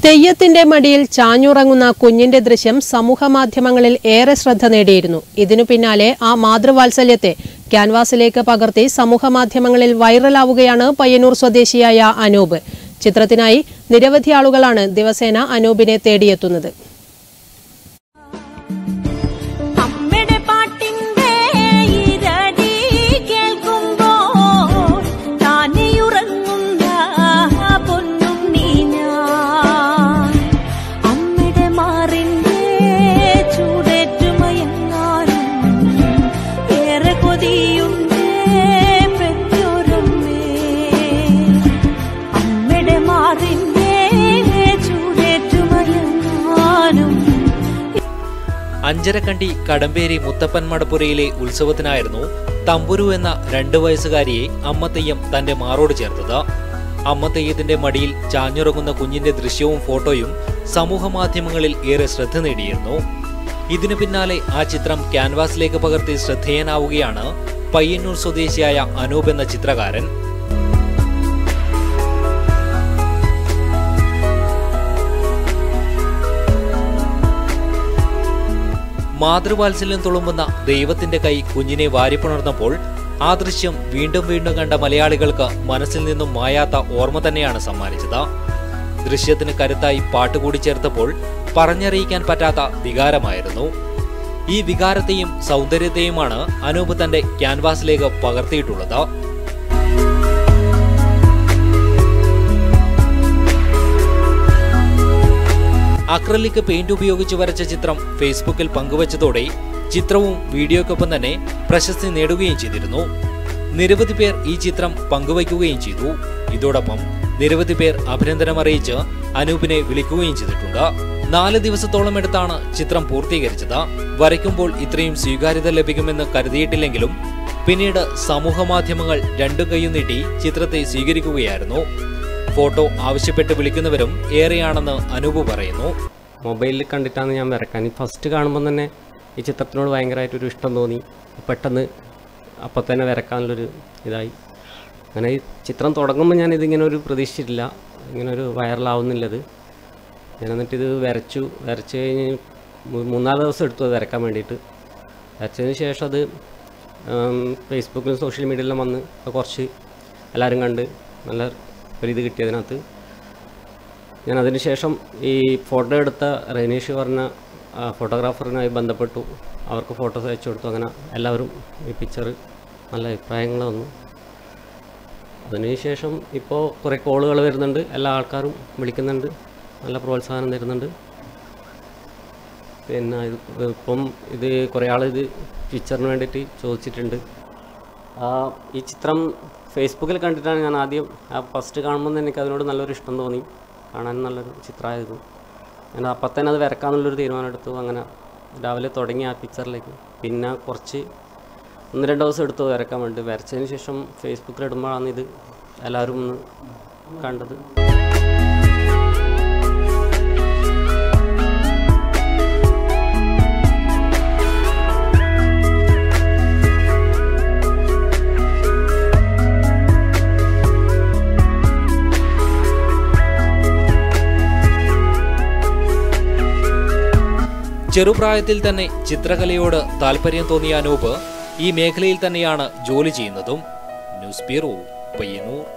തെയ്യത്തിന്റെ മടിയിൽ ചാഞ്ഞുറങ്ങുന്ന കുഞ്ഞിന്റെ ദൃശ്യം സമൂഹമാധ്യമങ്ങളിൽ ഏറെ ശ്രദ്ധ നേടിയിരുന്നു ഇതിനു പിന്നാലെ ആ മാതൃവാത്സല്യത്തെ ക്യാൻവാസിലേക്ക് പകർത്തി സമൂഹമാധ്യമങ്ങളിൽ വൈറലാവുകയാണ് പയ്യന്നൂർ സ്വദേശിയായ അനൂപ് ചിത്രത്തിനായി നിരവധി ആളുകളാണ് ദിവസേന അനൂപിനെ തേടിയെത്തുന്നത് അമ്മയുടെ പാട്ടിന്റെ ഇരടി കേൾക്കുമ്പോൾ താനെയുറങ്ങുന്ന പൊന്നും നീ ഞാൻ അമ്മയുടെ മാറിന്റെ ചൂടേറ്റുമയങ്ങാനും ഏറെ കൊതിയുണ്ടേ പെറ്റോരമ്മേ അമ്മയുടെ മാറിന്റെ ചൂടേറ്റുമയങ്ങാനും അഞ്ചരക്കണ്ടി കടമ്പേരി മുത്തപ്പൻ മടപ്പുരയിലെ ഉത്സവത്തിനായിരുന്നു തമ്പുരു എന്ന രണ്ടു വയസ്സുകാരിയെ അമ്മ തെയ്യം തന്റെ മാറോട് ചേർത്തത് അമ്മ തെയ്യത്തിന്റെ മടിയിൽ ചാഞ്ഞുറങ്ങുന്ന കുഞ്ഞിന്റെ ദൃശ്യവും ഫോട്ടോയും സമൂഹ മാധ്യമങ്ങളിൽ ഏറെ ശ്രദ്ധ നേടിയിരുന്നു ഇതിനു പിന്നാലെ ആ ചിത്രം ക്യാൻവാസിലേക്ക് പകർത്തി ശ്രദ്ധേയനാവുകയാണ് പയ്യന്നൂർ സ്വദേശിയായ അനൂപ് എന്ന ചിത്രകാരൻ മാതൃവാത്സല്യം തുളുമ്പുന്ന ദൈവത്തിന്റെ കൈ കുഞ്ഞിനെ വാരിപ്പുണർന്നപ്പോൾ ആ ദൃശ്യം വീണ്ടും വീണ്ടും കണ്ട മലയാളികൾക്ക് മനസ്സിൽ നിന്നും മായാത്ത ഓർമ്മ തന്നെയാണ് സമ്മാനിച്ചത് ദൃശ്യത്തിന് കരുത്തായി പാട്ടുകൂടി ചേർത്തപ്പോൾ പറഞ്ഞറിയിക്കാൻ പറ്റാത്ത വികാരമായിരുന്നു ഈ വികാരത്തെയും സൗന്ദര്യത്തെയുമാണ് അനൂപ് തന്റെ ക്യാൻവാസിലേക്ക് പകർത്തിയിട്ടുള്ളത് അക്രലിക് പെയിന്റ് ഉപയോഗിച്ച് വരച്ച ചിത്രം ഫേസ്ബുക്കിൽ പങ്കുവച്ചതോടെ ചിത്രവും വീഡിയോയ്ക്കൊപ്പം തന്നെ പ്രശസ്തി നേടുകയും ചെയ്തിരുന്നു നിരവധി പേർ ഈ ചിത്രം പങ്കുവയ്ക്കുകയും ചെയ്തു ഇതോടൊപ്പം നിരവധി പേർ അഭിനന്ദനം അറിയിച്ച് അനൂപിനെ വിളിക്കുകയും ചെയ്തിട്ടുണ്ട് നാല് ദിവസത്തോളം എടുത്താണ് ചിത്രം പൂർത്തീകരിച്ചത് വരയ്ക്കുമ്പോൾ ഇത്രയും സ്വീകാര്യത ലഭിക്കുമെന്ന് കരുതിയിട്ടില്ലെങ്കിലും പിന്നീട് സമൂഹമാധ്യമങ്ങൾ രണ്ടു കൈയും നീട്ടി ചിത്രത്തെ സ്വീകരിക്കുകയായിരുന്നു ഫോട്ടോ ആവശ്യപ്പെട്ട് വിളിക്കുന്നവരും ഏറെയാണെന്ന് അനൂപ് പറയുന്നു മൊബൈലിൽ കണ്ടിട്ടാണ് ഞാൻ വരക്കാൻ ഫസ്റ്റ് കാണുമ്പോൾ തന്നെ ഈ ചിത്രത്തിനോട് ഭയങ്കരമായിട്ടൊരു ഇഷ്ടം തോന്നി പെട്ടെന്ന് അപ്പം തന്നെ വരക്കാനുള്ളൊരു ഇതായി അങ്ങനെ ഈ ചിത്രം തുടങ്ങുമ്പോൾ ഞാൻ ഇതിങ്ങനെ ഒരു പ്രതീക്ഷിച്ചിട്ടില്ല ഇങ്ങനെ ഒരു വൈറലാവുന്നില്ലത് ഞാൻ എന്നിട്ടിത് വരച്ചു വരച്ച് കഴിഞ്ഞ് മൂ- മൂന്നാല് ദിവസം എടുത്തു അത് വരക്കാൻ വേണ്ടിയിട്ട് വരച്ചതിന് ശേഷം അത് ഫേസ്ബുക്കിലും സോഷ്യൽ മീഡിയയിലും വന്ന് അത് കുറച്ച് എല്ലാവരും കണ്ട് നല്ല ഒരിത് കിട്ടിയതിനകത്ത് ഞാൻ അതിനുശേഷം ഈ ഫോട്ടോ എടുത്ത റെനീഷ് പറഞ്ഞ ആ, ഫോട്ടോഗ്രാഫറിനായി ബന്ധപ്പെട്ടു അവർക്ക് ഫോട്ടോസ് അയച്ചു കൊടുത്തു അങ്ങനെ എല്ലാവരും ഈ പിക്ചർ നല്ല അഭിപ്രായങ്ങൾ വന്നു അതിനുശേഷം ഇപ്പോൾ കുറേ കോളുകൾ വരുന്നുണ്ട് എല്ലാ ആൾക്കാരും വിളിക്കുന്നുണ്ട് നല്ല പ്രോത്സാഹനം തരുന്നുണ്ട് പിന്നെ ഇത് ഇപ്പം ഇത് കുറേ ആൾ ഇത് പിക്ചറിന് വേണ്ടിയിട്ട് ചോദിച്ചിട്ടുണ്ട് ആ, ഈ ചിത്രം ഫേസ്ബുക്കിൽ കണ്ടിട്ടാണ് ഞാൻ ആദ്യം ആ ഫസ്റ്റ് കാണുമ്പോൾ തന്നെ എനിക്ക് അതിനോട് നല്ലൊരു ഇഷ്ടം തോന്നി കാണാൻ നല്ലൊരു ചിത്രമായിരുന്നു ഞാൻ അപ്പം തന്നെ അത് വരക്കാമെന്നുള്ളൊരു തീരുമാനം എടുത്തു അങ്ങനെ രാവിലെ തുടങ്ങി ആ പിക്ചറിലേക്ക് പിന്നെ കുറച്ച് ഒന്ന് രണ്ട് ദിവസം എടുത്തു വരക്കാൻ വേണ്ടി വരച്ചതിന് ശേഷം ഫേസ്ബുക്കിൽ ഇടുമ്പോഴാണ് ഇത് എല്ലാവരും ഒന്ന് കണ്ടത് ചെറുപ്രായത്തിൽ തന്നെ ചിത്രകലയോട് താല്പര്യം തോന്നിയ അനൂപ് ഈ മേഖലയിൽ തന്നെയാണ് ജോലി ചെയ്യുന്നതും ന്യൂസ് ബ്യൂറോ പയ്യന്നൂർ